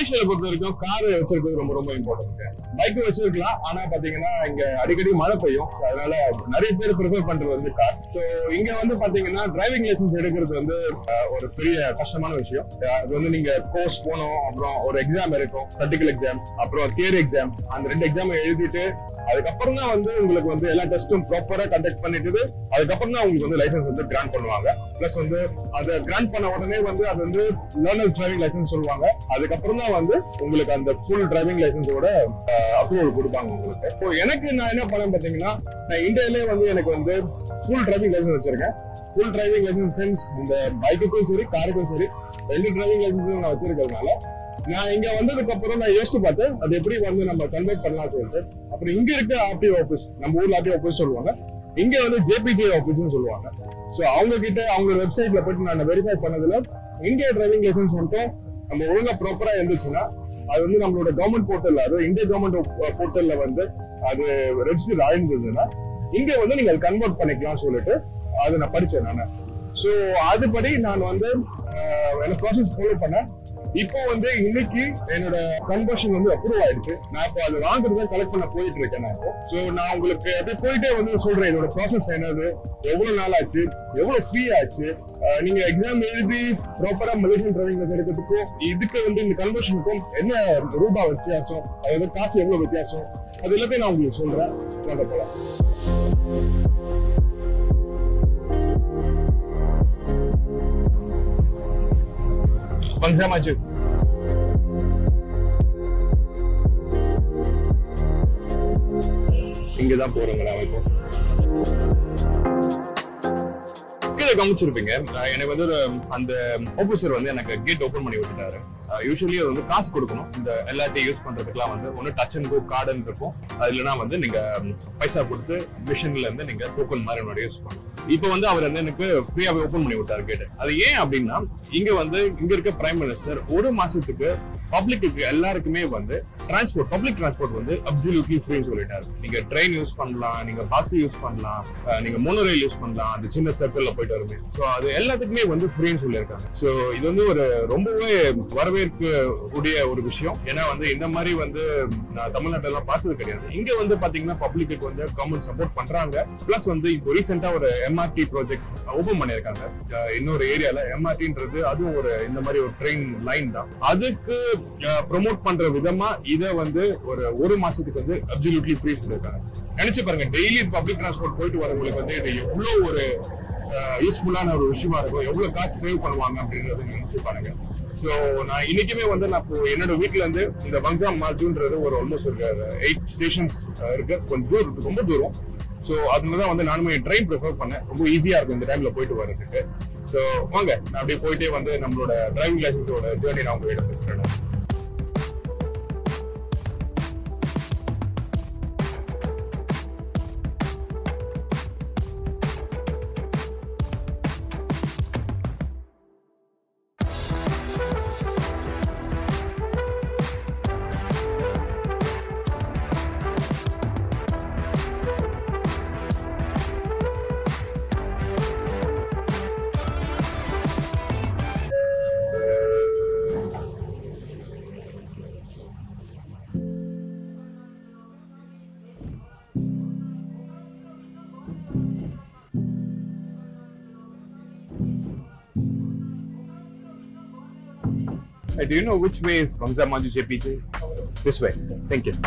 மலேசியால பொறுத்த வரைக்கும் கார் வச்சிருக்கிறது ரொம்ப ரொம்ப இம்பார்ட்டன்ட் பைக் வச்சிருக்கலாம் ஆனா பாத்தீங்கன்னா இங்க அடிக்கடி மழை பெய்யும் So, அதனால நிறைய பேர் ப்ரிஃபர் பண்றது வந்து கார் ஸோ இங்க வந்து பாத்தீங்கன்னா டிரைவிங் லைசன்ஸ் எடுக்கிறது வந்து அஹ், ஒரு பெரிய கஷ்டமான விஷயம் அஹ், அது வந்து நீங்க கோர்ஸ் போகணும் அப்புறம் ஒரு எக்ஸாம் இருக்கும் ப்ராக்டிக்கல் எக்ஸாம் அப்புறம் தியரி எக்ஸாம் அந்த ரெண்டு எக்ஸாம் எழுதிட்டு அதுக்கப்புறம் தான் வந்து உங்களுக்கு வந்து எல்லா டெஸ்ட்டும் ப்ராப்பரா கண்டக்ட் பண்ணிட்டு அதுக்கப்புறம் தான் உங்களுக்கு வந்து லைசன்ஸ் வந்து கிராண்ட் பண்ணுவாங்க பிளஸ் வந்து அதை கிராண்ட் பண்ண உடனே வந்து அது வந்து லேர்னர்ஸ் டிரைவிங் லைசன்ஸ் சொல்லுவாங்க அதுக்கப்புறம் தான் வந்து உங்களுக்கு அந்த ஃபுல் டிரைவிங் லைசன்ஸோட அப்ரூவல் கொடுப்பாங்க உங்களுக்கு இப்போ எனக்கு நான் என்ன பண்ணேன் பாத்தீங்கன்னா நான் இந்தியாவிலே வந்து எனக்கு வந்து ஃபுல் டிரைவிங் லைசன்ஸ் வச்சிருக்கேன் ஃபுல் டிரைவிங் லைசன்ஸ் சென்ஸ் இந்த பைக்குக்கும் சரி காருக்கும் சரி ரெண்டு டிரைவிங் லைசன்ஸும் நான் வச்சிருக்கிறதுனால நான் இங்க வந்ததுக்கு அப்புறம் நான் யோசிச்சு பார்த்தேன் அது எப்படி வந்து நம்ம கன்வெர்ட் பண்ணலாம் சொல்லிட்டு அப்புறம் இங்க இருக்க ஆர்டிஓ ஆஃபீஸ் நம்ம ஊர்ல ஆர்டிஓ ஆஃபீஸ் சொல்லுவாங்க இங்க வந்து ஜேபிஜே ஆஃபீஸ்னு சொல்லுவாங்க சோ அவங்க கிட்ட அவங்க வெப்சைட்ல போயிட்டு நான் வெரிஃபை பண்ணதுல இந்தியா டிரைவிங் லைசன்ஸ் மட்டும் நம்ம ஒழுங்கா ப்ராப்பரா இருந்துச்சுன்னா அது வந்து நம்மளோட கவர்மெண்ட் போர்ட்டல்ல அதாவது இந்திய கவர்மெண்ட் போர்ட்டல்ல வந்து அது ரெஜிஸ்டர் ஆயிருந்ததுன்னா இங்க வந்து நீங்க கன்வெர்ட் பண்ணிக்கலாம் சொல்லிட்டு அதை நான் படிச்சேன் நான் சோ அதுபடி நான் வந்து அஹ், என்ன ப்ராசஸ் ஃபாலோ பண்ணேன் இப்போ வந்து இன்னைக்கு என்னோட கன்வர்ஷன் வந்து அப்ரூவ் ஆயிடுச்சு நான் இப்போ அது வாங்குறத கலெக்ட் பண்ண போயிட்டு இருக்கேன் நான் இப்போ ஸோ நான் உங்களுக்கு அப்படியே போயிட்டே வந்து சொல்றேன் இதோட ப்ராசஸ் என்னது எவ்வளவு நாள் ஆச்சு எவ்வளவு ஃப்ரீ ஆச்சு அஹ் நீங்க எக்ஸாம் எழுதி ப்ராப்பரா மலேசியன் டிரைவிங் எடுக்கிறதுக்கும் இதுக்கு வந்து இந்த கன்வர்ஷனுக்கும் என்ன ரூபா வித்தியாசம் அதாவது காசு எவ்வளவு வித்தியாசம் அது எல்லாத்தையும் நான் உங்களுக்கு சொல்றேன் வாங்க போலாம் Bangsa Maju. இங்கதான் போறோங்க நாம இப்போ கீழே கவனிச்சிருப்பீங்க அஹ் எனக்கு வந்து ஒரு அந்த ஆபீசர் வந்து எனக்கு கேட் ஓபன் பண்ணி விட்டுட்டாரு யூஸ்வலி அது வந்து காசு கொடுக்கணும் இந்த எல்லாத்தையும் யூஸ் பண்றதுக்குலாம் வந்து ஒன்று டச் அண்ட் கோ கார்டன் இருக்கும் அது இல்லைன்னா வந்து நீங்க ம், பைசா கொடுத்து மிஷின்ல இருந்து நீங்க டோக்கன் மாதிரி முன்னாடி யூஸ் பண்ணணும் இப்போ வந்து அவர் வந்து எனக்கு ஃப்ரீயாவே ஓபன் பண்ணி விட்டாரு கேட்டு அது ஏன் அப்படின்னா இங்க வந்து இங்க இருக்க பிரைம் மினிஸ்டர் ஒரு மாசத்துக்கு பப்ளிக்கு எல்லாருக்குமே வந்து டிரான்ஸ்போர்ட் பப்ளிக் டிரான்ஸ்போர்ட் வந்து அப்சல்யூட்லி ஃப்ரீன்னு சொல்லிட்டாரு நீங்க ட்ரெயின் யூஸ் பண்ணலாம் நீங்க பஸ் யூஸ் பண்ணலாம் அஹ் நீங்க மோனோரயில் யூஸ் பண்ணலாம் அந்த சின்ன சர்க்கிள்ல போயிட்டு வருமே ஸோ அது எல்லாத்துக்குமே வந்து ஃப்ரீன்னு சொல்லியிருக்காங்க ஸோ இது வந்து ஒரு ரொம்பவே வரவேற்க கூடிய ஒரு விஷயம் ஏன்னா வந்து இந்த மாதிரி வந்து நான் தமிழ்நாட்டில எல்லாம் பார்த்தது கிடையாது இங்க வந்து பாத்தீங்கன்னா பப்ளிக்கு வந்து கவர்மெண்ட் சப்போர்ட் பண்றாங்க பிளஸ் வந்து இப்போ ரீசெண்டா ஒரு எம்ஆர்டி ப்ராஜெக்ட் ஓபன் பண்ணியிருக்காங்க அஹ் இன்னொரு ஏரியால எம்ஆர்டின்றது அதுவும் ஒரு இந்த மாதிரி ஒரு ட்ரெயின் லைன் தான் அதுக்கு ப்ரோமோட் பண்ற விதமா இத வந்து ஒரு ஒரு மாசத்துக்கு வந்து அப்சல்யூட்லி ஃப்ரீ சொல்லியிருக்காங்க நினைச்சு பாருங்க டெய்லி பப்ளிக் டிரான்ஸ்போர்ட் போயிட்டு வரவங்களுக்கு வந்து இது எவ்வளவு ஒரு யூஸ்ஃபுல்லான ஒரு விஷயமா இருக்கும் எவ்வளவு காசு சேவ் பண்ணுவாங்க அப்படின்றத நினைச்சு பாருங்க ஸோ நான் இன்னைக்குமே வந்து நான் இப்போ என்னோட வீட்ல இருந்து இந்த பங்சாம் மார்ஜுன்றது ஒரு ஆல்மோஸ்ட் ஒரு எயிட் ஸ்டேஷன்ஸ் இருக்கு கொஞ்சம் தூரம் இருக்கு, ரொம்ப தூரம் ஸோ அதுல தான் வந்து நானுமே ட்ரெயின் ப்ரிஃபர் பண்ணேன் ரொம்ப ஈஸியா இருக்கும் இந்த டைம்ல போயிட்டு வர்றதுக்கு ஸோ வாங்க நான் அப்படியே போயிட்டே வந்து நம்மளோட டிரைவிங் லைசன்ஸோட ஜேர்னி நான் உங்ககிட்ட பேசுறேன் Hey, do you know which way is Bangsa Maju JPJ? This way. Thank you.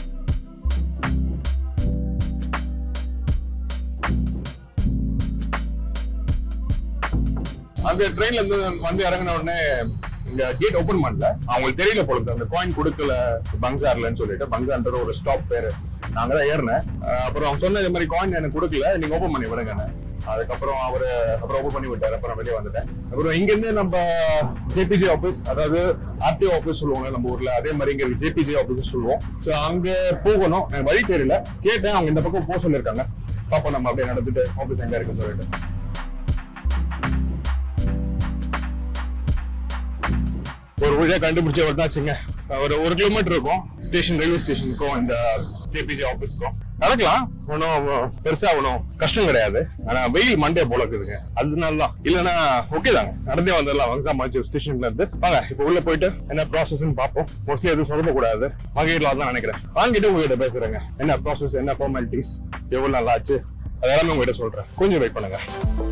அந்த ட்ரெயின்ல இருந்து வந்து இறங்கின உடனே இங்க கேட் ஓபன் பண்ணல அவங்களுக்கு தெரியல போல இருக்கு. அந்த காயின் கொடுக்கல பங்சார்லன்னு சொல்லிட்டு பங்சார்ன்ற ஒரு ஸ்டாப் பேரு நாங்க தான் ஏறினேன் அஹ் அப்புறம் அவங்க சொன்ன இந்த மாதிரி காயின் எனக்கு கொடுக்கல நீங்க ஓபன் பண்ணி விடுங்க அதுக்கப்புறம் அவரு அப்புறம் ஓபன் பண்ணி விட்டாரு அப்புறம் வெளியே வந்துட்டேன் அப்புறம் இங்க இருந்து நம்ம ஜேபிஜே ஆபீஸ் அதாவது ஆர்டிஓ ஆபீஸ் சொல்லுவாங்க நம்ம ஊர்ல அதே மாதிரி இங்க ஜேபிஜே ஆபீஸ் சொல்லுவோம் சோ அங்க போகணும் எனக்கு வழி தெரியல கேட்டேன் அவங்க இந்த பக்கம் போக சொல்லியிருக்காங்க பாப்போம் நம்ம அப்படியே நடந்துட்டு ஆபீஸ் எங்க இருக்குன்னு சொல்லிட்டு ஒரு வழியா கண்டுபிடிச்ச வந்தாச்சுங்க ஒரு ஒரு கிலோமீட்டர் இருக்கும் ஸ்டேஷன் ரயில்வே ஸ்டேஷனுக்கும் இந்த ஜேபிஜே ஆபீஸ்க்கும் நடக்கலாம் ஒன்றும் பெருசா ஒன்றும் கஷ்டம் கிடையாது ஆனா வெயில் மண்டே போல இருக்குதுங்க அதனால தான் இல்லைன்னா ஓகே தாங்க நடந்தே வந்துடலாம் வங்கசா மாச்சு ஸ்டேஷன்ல இருந்து வாங்க இப்போ உள்ள போயிட்டு என்ன ப்ராசஸ்ன்னு பார்ப்போம் மோஸ்ட்லி எதுவும் சொல்ல கூடாது வாங்கிடலாம் தான் நினைக்கிறேன் வாங்கிட்டு உங்ககிட்ட பேசுறேங்க என்ன ப்ராசஸ் என்ன ஃபார்மாலிட்டிஸ் எவ்வளவு நல்லா ஆச்சு அதெல்லாமே உங்ககிட்ட சொல்றேன் கொஞ்சம் வெயிட் பண்ணுங்க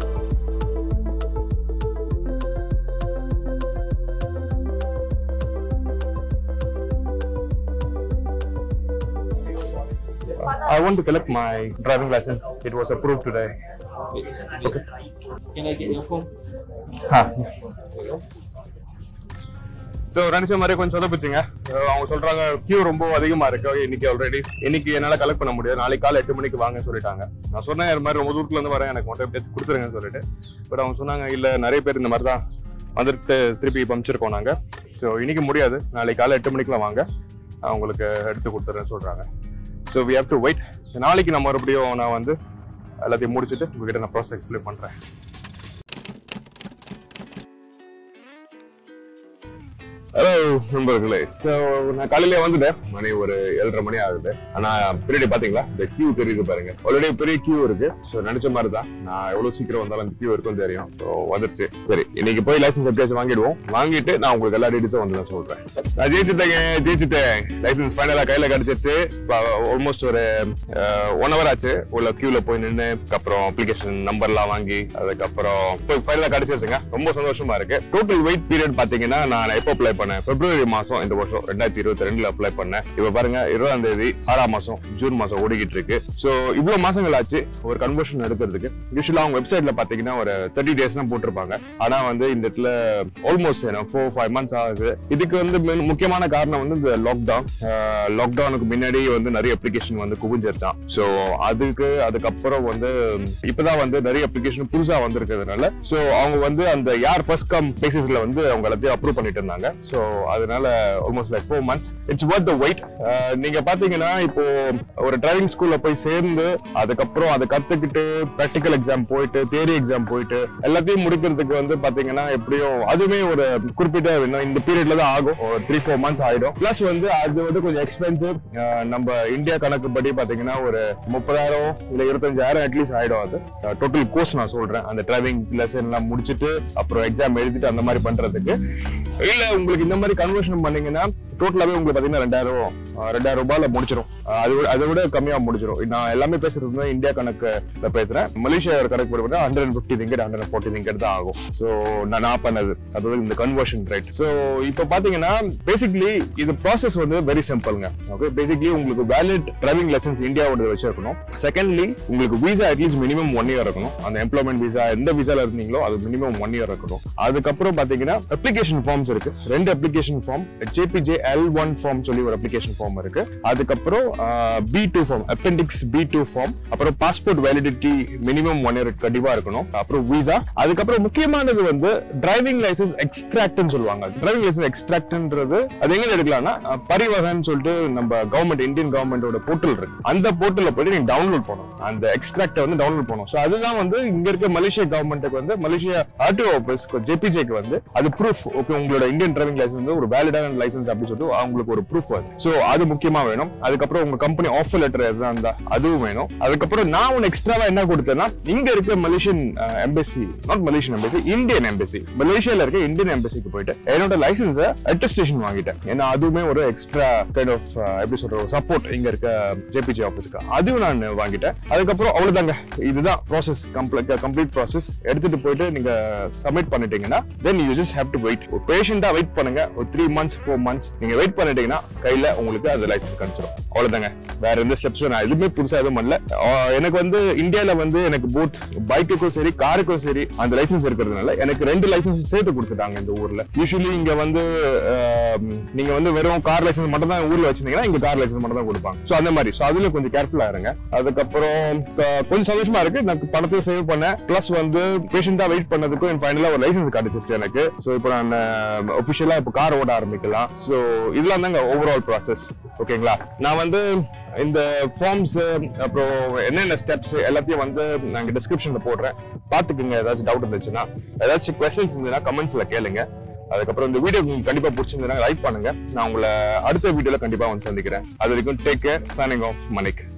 I want to collect my driving license. It was approved today. Okay. Can I get your phone? So நினைச்ச மாதிரி கொஞ்சம் சொதப்பிச்சுங்க அஹ் அவங்க சொல்றாங்க கியூ ரொம்ப அதிகமா இருக்கு இன்னைக்கு ஆல்ரெடி இன்னைக்கு என்னால கலெக்ட் பண்ண முடியாது நாளைக்கு காலை எட்டு மணிக்கு வாங்க சொல்லிட்டாங்க நான் சொன்னேன் இது மாதிரி ரொம்ப தூரத்துல இருந்து வரேன் எனக்கு மட்டும் எப்படியாச்சும் கொடுத்துருங்கன்னு சொல்லிட்டு பட் அவங்க சொன்னாங்க இல்ல நிறைய பேர் இந்த மாதிரி தான் வந்துட்டு திருப்பி பமிச்சிருக்கோம் நாங்க ஸோ இன்னைக்கு முடியாது நாளைக்கு காலை எட்டு மணிக்கெல்லாம் வாங்க நான் உங்களுக்கு எடுத்து கொடுத்துறேன்னு சொல்றாங்க so we have to wait so நாளைக்கு நான் மறுபடியும் நான் வந்து எல்லாத்தையும் முடிச்சுட்டு உங்ககிட்ட நான் ப்ராசஸ் எக்ஸ்பிளைன் பண்றேன் ஹலோ நண்பர்களே ஸோ நான் காலையிலே வந்துட்டேன் மணி ஒரு ஏழரை மணி ஆகுது ஆனா பின்னாடி பாத்தீங்களா இந்த கியூ தெரியுது பாருங்க ஆல்ரெடி பெரிய கியூ இருக்கு ஸோ நினைச்ச மாதிரி தான் நான் எவ்வளவு சீக்கிரம் வந்தாலும் அந்த கியூ இருக்கும் தெரியும் ஸோ வந்துருச்சு சரி இன்னைக்கு போய் லைசன்ஸ் எப்படியாச்சும் வாங்கிடுவோம் வாங்கிட்டு நான் உங்களுக்கு எல்லா டீட்டெயில்ஸும் வந்து நான் சொல்றேன் நான் ஜெயிச்சுட்டேங்க ஜெயிச்சுட்டேன் லைசன்ஸ் ஃபைனலா கையில கிடைச்சிருச்சு ஆல்மோஸ்ட் ஒரு ஒன் ஹவர் ஆச்சு உள்ள கியூல போய் நின்று அப்புறம் அப்ளிகேஷன் நம்பர்லாம் வாங்கி அதுக்கப்புறம் போய் ஃபைனலா கிடைச்சிருச்சுங்க ரொம்ப சந்தோஷமா இருக்கு டோட்டல் வெயிட் பீரியட் பாத்தீங்கன்னா நான் எப்போ அப்ளை பண்ணேன் பிப்ரவரி மாசம் இந்த வருஷம் ரெண்டாயிரத்தி இருபத்தி ரெண்டுல அப்ளை பண்ணேன் இப்ப பாருங்க இருபதாம் தேதி ஆறாம் மாசம் ஜூன் மாசம் ஓடிக்கிட்டு இருக்கு சோ இவ்வளவு மாசங்கள் ஆச்சு ஒரு கன்வர்ஷன் எடுக்கிறதுக்கு யூஸ்வலா அவங்க வெப்சைட்ல பாத்தீங்கன்னா ஒரு தேர்ட்டி டேஸ் தான் போட்டிருப்பாங்க ஆனா வந்து இந்த இடத்துல ஆல்மோஸ்ட் ஃபோர் ஃபைவ் மந்த்ஸ் ஆகுது இதுக்கு வந்து main முக்கியமான காரணம் வந்து இந்த லாக்டவுன் லாக்டவுனுக்கு முன்னாடி வந்து நிறைய அப்ளிகேஷன் வந்து குவிஞ்சிருச்சான் ஸோ அதுக்கு அதுக்கப்புறம் வந்து இப்பதான் வந்து நிறைய அப்ளிகேஷன் புதுசா வந்திருக்கிறதுனால ஸோ அவங்க வந்து அந்த யார் ஃபர்ஸ்ட் கம் பேசிஸ்ல வந்து அவங்க எல்லாத்தையும் அப்ரூவ் பண்ணிட்டு இருந்தாங்க ஸோ அதனால almost like four months it's worth the wait நீங்க பாத்தீங்கன்னா இப்போ ஒரு டிரைவிங் ஸ்கூல்ல போய் சேர்ந்து அதுக்கப்புறம் அதை கத்துக்கிட்டு ப்ராக்டிக்கல் எக்ஸாம் போயிட்டு தியரி எக்ஸாம் போயிட்டு எல்லாத்தையும் முடிக்கிறதுக்கு வந்து பாத்தீங்கன்னா எப்படியும் அதுவுமே ஒரு குறிப்பிட்ட இன்னும் இந்த பீரியட்ல தான் ஆகும் ஒரு த்ரீ ஃபோர் மந்த்ஸ் ஆயிடும் பிளஸ் வந்து அது வந்து கொஞ்சம் எக்ஸ்பென்சிவ் நம்ம இந்தியா கணக்கு படி பாத்தீங்கன்னா ஒரு முப்பதாயிரம் இல்ல இருபத்தஞ்சாயிரம் அட்லீஸ்ட் ஆயிடும் அது டோட்டல் கோர்ஸ் நான் சொல்றேன் அந்த டிரைவிங் லெசன் எல்லாம் முடிச்சுட்டு அப்புறம் எக்ஸாம் எழுதிட்டு அந்த மாதிரி பண்றதுக்கு இல்ல உங்களுக்கு இந்த மாதிரி கன்வர்ஷன் பண்ணீங்கன்னா டோட்டலாவே உங்களுக்கு பாத்தீங்கன்னா ரெண்டாயிரம் அஹ் ரெண்டாயிரம் ரூபாயில முடிச்சிடும் அஹ் அது விட- அதை விட கம்மியா முடிச்சிடும் நான் எல்லாமே பேசுறது வந்து இந்தியா கணக்குல பேசுறேன் மலேசியா கணக்கு படி ஹண்ட்ரட் அண்ட் ஃபிஃப்டி திங்கெட் ஹண்ட்ரட் அண்ட் ஃபோர்ட்டி திங்கெட் தான் ஆகும் ஸோ நான் நான் பண்ணது அதாவது இந்த கன்வர்ஷன் ரேட் ஸோ இப்போ பாத்தீங்கன்னா பேசிக்லி இது ப்ராசஸ் வந்து வெரி சிம்பிள்ங்க ஓகே பேசிக்லி உங்களுக்கு வேலிட் டிரைவிங் லைசன்ஸ் இந்தியாவோட வச்சிருக்கணும் செகண்ட்லி உங்களுக்கு visa at least minimum one year இருக்கணும் அந்த எம்ப்ளாய்மெண்ட் வீசா எந்த வீசால இருந்தீங்களோ அது மினிமம் ஒன் இயர் இருக்கணும் அதுக்கப்புறம் பாத்தீங்கன்னா அப்ளிகேஷன் ஃபார்ம்ஸ் இருக்கு ரெண்டு application form JPJ L one form சொல்லி ஒரு அப்ளிகேஷன் ஃபார்ம் இருக்கு அதுக்கப்புறம் B two form appendix B two form அப்புறம் passport validity minimum one year கண்டிப்பா இருக்கணும் அப்புறம் வீசா அதுக்கப்புறம் முக்கியமானது வந்து டிரைவிங் லைசன்ஸ் எக்ஸ்ட்ராக்ட்னு சொல்லுவாங்க டிரைவிங் லைசன்ஸ் எக்ஸ்ட்ராக்ட்ன்றது அது எங்க எடுக்கலாம்னா அஹ், பரிவகன் சொல்லிட்டு நம்ம கவர்மெண்ட் இந்தியன் கவர்மெண்டோட போர்ட்டல் இருக்கு அந்த போர்ட்டல்ல போயிட்டு நீங்க டவுன்லோட் பண்ணணும் அந்த எக்ஸ்ட்ராக்டை வந்து டவுன்லோட் பண்ணணும் ஸோ அதுதான் வந்து இங்க இருக்க மலேசியா கவர்மெண்ட்டுக்கு வந்து மலேசியா ஆர்டிஓ ஆஃபீஸ் ஜேபிஜேக்கு வந்து அது ப்ரூஃப் ஓகே உங்களோட இந்தியன் டிரைவிங் லைசன்ஸ் வந்து ஒரு வேலிடான லைசன்ஸ் அப்படின்னு சொல்லிட்டு அவங்களுக்கு ஒரு ப்ரூஃப் வருது ஸோ அது முக்கியமா வேணும் அதுக்கப்புறம் உங்க கம்பெனி ஆஃபர் லெட்டர் எதுவும் இருந்தா அதுவும் வேணும் அதுக்கப்புறம் நான் ஒன்று எக்ஸ்ட்ராவா என்ன கொடுத்தேன்னா இங்க இருக்க Malaysian embassy not Malaysian embassy Indian embassy மலேசியால இருக்க இந்தியன் எம்பசிக்கு போயிட்டு என்னோட லைசன்ஸை அட்டஸ்டேஷன் வாங்கிட்டேன் ஏன்னா அதுவுமே ஒரு எக்ஸ்ட்ரா கைண்ட் ஆஃப் எப்படி சொல்ற சப்போர்ட் இங்க இருக்க ஜேபிஜே ஆஃபீஸ்க்கு அதுவும் நான் வாங்கிட்டேன் அதுக்கப்புறம் அவ்வளவுதாங்க இதுதான் ப்ராசஸ் கம்ப்ளீட் கம்ப்ளீட் ப்ராசஸ் எடுத்துட்டு போயிட்டு நீங்க சப்மிட் பண்ணிட்டீங்கன்னா then you just have to wait ஒரு பேஷண்டா வெயிட் பண்ணுங்க ஒரு த்ரீ மந்த்ஸ் ஃபோர் மந்த்ஸ் நீங்க வெயிட் பண்ணிட்டீங்கன்னா கையில உங்களுக்கு அந்த லைசன்ஸ் கிடைச்சிடும் அவ்வளவுதாங்க வேற எந்த ஸ்டெப்ஸும் நான் எதுவுமே புதுசா எதுவும் பண்ணல ஆஹ் எனக்கு வந்து இந்தியால வந்து எனக்கு போத் பைக்குக்கும் சரி காருக்கும் சரி அந்த லைசன்ஸ் இருக்கிறதுனால எனக்கு ரெண்டு லைசன்ஸ் சேர்த்து கொடுத்துட்டாங்க இந்த ஊர்ல யூஸ்வலி இங்க வந்து ஆஹ், நீங்க வந்து வெறும் கார் லைசன்ஸ் மட்டும் தான் ஊர்ல வச்சிருந்தீங்கன்னா இங்க கார் லைசன்ஸ் மட்டும் தான் கொடுப்பாங்க சோ அந்த மாதிரி சோ அதுல கொஞ்சம் கேர்ஃபுல்லா இருங்க அதுக்கப்புறம் க- கொஞ்சம் சந்தோஷமா இருக்கு எனக்கு பணத்தையும் சேவ் பண்ணேன் பிளஸ் வந்து பேஷண்டா வெயிட் பண்ணதுக்கும் என் ஃபைனலா ஒரு லைசன்ஸ் கிடைச்சிருச்சு எனக்கு சோ இப்போ நான் ஒபிஷியலா இப்போ கார் ஓட ஆரம்பிக்கலாம் சோ இதெல்லாம் தாங்க ஓவரால் ப்ராசஸ் ஓகேங்களா நான் வந்து இந்த ஃபார்ம்ஸ் அப்புறம் என்னென்ன ஸ்டெப்ஸ் எல்லாத்தையும் வந்து நாங்க டிஸ்கிரிப்ஷன்ல போடுறேன் பாத்துக்கோங்க ஏதாச்சும் டவுட் இருந்துச்சுன்னா ஏதாச்சும் கொஸ்டின்ஸ் இருந்ததுன்னா கமெண்ட்ஸ்ல கேளுங்க அதுக்கப்புறம் இந்த வீடியோ உங்களுக்கு கண்டிப்பா பிடிச்சிருந்ததுன்னா லைக் பண்ணுங்க நான் உங்களை அடுத்த வீடியோல கண்டிப்பா வந்து சந்திக்கிறேன் அது வரைக்கும் டேக் கேர் சைனிங் ஆஃப் மணிக்